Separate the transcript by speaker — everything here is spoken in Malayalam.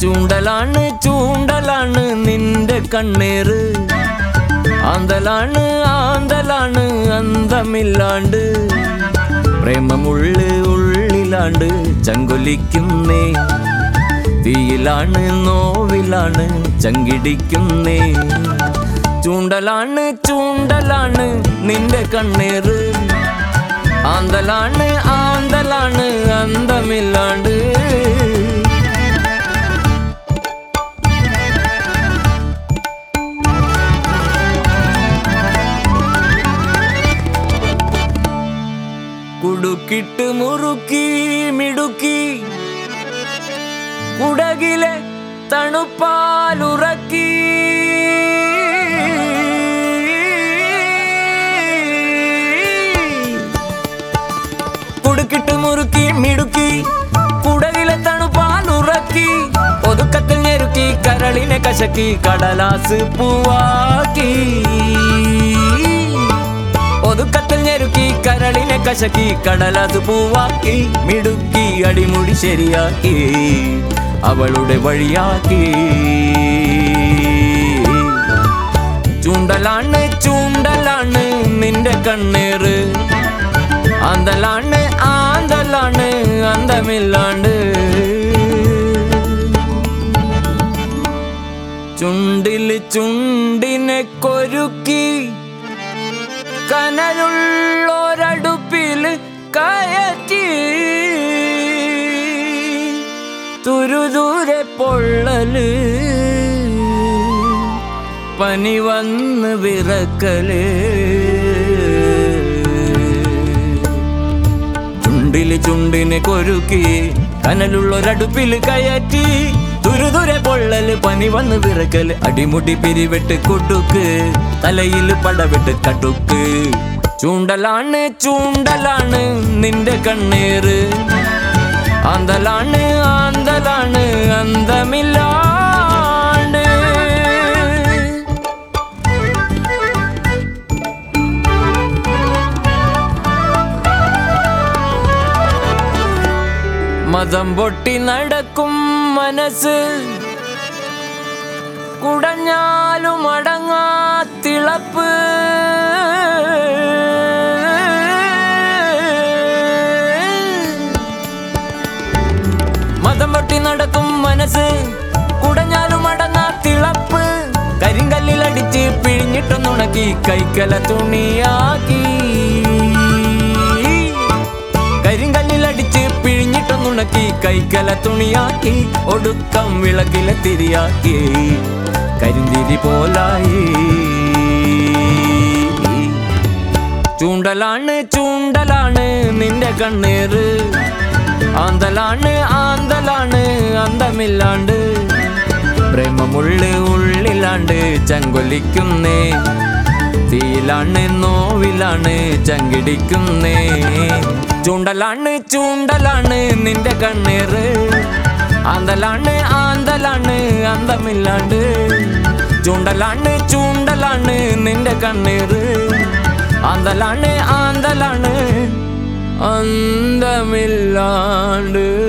Speaker 1: ചൂണ്ടലാണ് ചൂണ്ടലാണ് നിന്റെ കണ്ണേറ് ആന്തലാണ് ആന്തലാണ് അന്തമില്ലാണ്ട് പ്രേമമുള്ള് ഉള്ളിലാണ്ട് ചങ്കൊലിക്കുന്നേ തീയിലാണ് നോവിലാണ് ചങ്കിടിക്കുന്നേ ചൂണ്ടലാണ് ചൂണ്ടലാണ് നിന്റെ കണ്ണേറ് ആന്തലാണ് ആന്തലാണ് അന്തമില്ലാണ്ട് കുടുക്കിട്ട് മുറുക്കി മിടുക്കി കുടകിലെ തണുപ്പാലുറക്കി കുടുക്കിട്ട് മുറുക്കി മിടുക്കി കുടകിലെ തണുപ്പാലുറക്കി ഒതുക്കത്തിൽ ഞെരുക്കി കരളിനെ കശക്കി കടലാസ് പൂവാക്കി ഒതുക്കത്തിൽ ഞെരുക്കി കരളിനെ കശക്കി കടലാസ് പൂവാക്കി മിടുക്കി അടിമുടി ശരിയാക്കി അവളുടെ വഴിയാക്കി ചൂണ്ടലാണ് ചൂണ്ടലാണ് നിന്റെ കണ്ണേറ് ആന്തലാണ് ആന്തലാണ് അന്തമില്ലാണ്ട് ചുണ്ടില് ചുണ്ടിനെ കൊരുക്കി കനലുള്ളൊരടുപ്പില് കയറ്റി തുരുദൂരെ പൊള്ളല് പനി വന്ന് വിറക്കല് ചുണ്ടില് ചുണ്ടിനെ കൊരുക്കി കനലുള്ളൊരടുപ്പില് കയറ്റി തുരുതുരെ പൊള്ളല് പനി വന്ന് വിറക്കല് അടിമുടി പിരിവെട്ട് കൊട്ടുക്ക് തലയിൽ പടവെട്ട് കട്ടുക്ക് ചൂണ്ടലാണ് ചൂണ്ടലാണ് നിന്റെ കണ്ണേറ് ആന്തലാണ് ആന്തലാണ് അന്തമില്ലാണ്ട് മതം പൊട്ടി നടക്കും മനസ്സ് കുടഞ്ഞാലും അടങ്ങാ തിളപ്പ് മതം പൊട്ടി നടക്കും മനസ്സ് കുടഞ്ഞാലും അടങ്ങാ തിളപ്പ് കരിങ്കല്ലിലടിച്ച് പിഴിഞ്ഞിട്ടൊന്നുണക്കി കൈക്കല തുണിയാക്കി കരിങ്കല്ലിലടിച്ച് പിഴിഞ്ഞിട്ടൊന്നുണക്കി കൈക്കല തുണിയാക്കി ഒടുക്കം വിളക്കിലെ തിരിയാക്കി കരിന്തിരി പോലായി ചൂണ്ടലാണ് ചൂണ്ടലാണ് നിന്റെ കണ്ണേറ് ആന്തലാണ് ആന്തലാണ് അന്തമില്ലാണ്ട് പ്രേമമുള്ള് ഉള്ളിലാണ്ട് ചങ്കൊലിക്കുന്നേ തീയിലാണ് നോവിലാണ് ചങ്കിടിക്കുന്നേ ചൂണ്ടലാണ് ചൂണ്ടലാണ് നിന്റെ കണ്ണേറ് ആന്തലാണ് ആന്തലാണ് അന്തമില്ലാണ്ട് ചൂണ്ടലാണ് ചൂണ്ടലാണ് നിന്റെ കണ്ണേറ് ആന്തലാണ് ആന്തലാണ് അന്തമില്ലാണ്ട്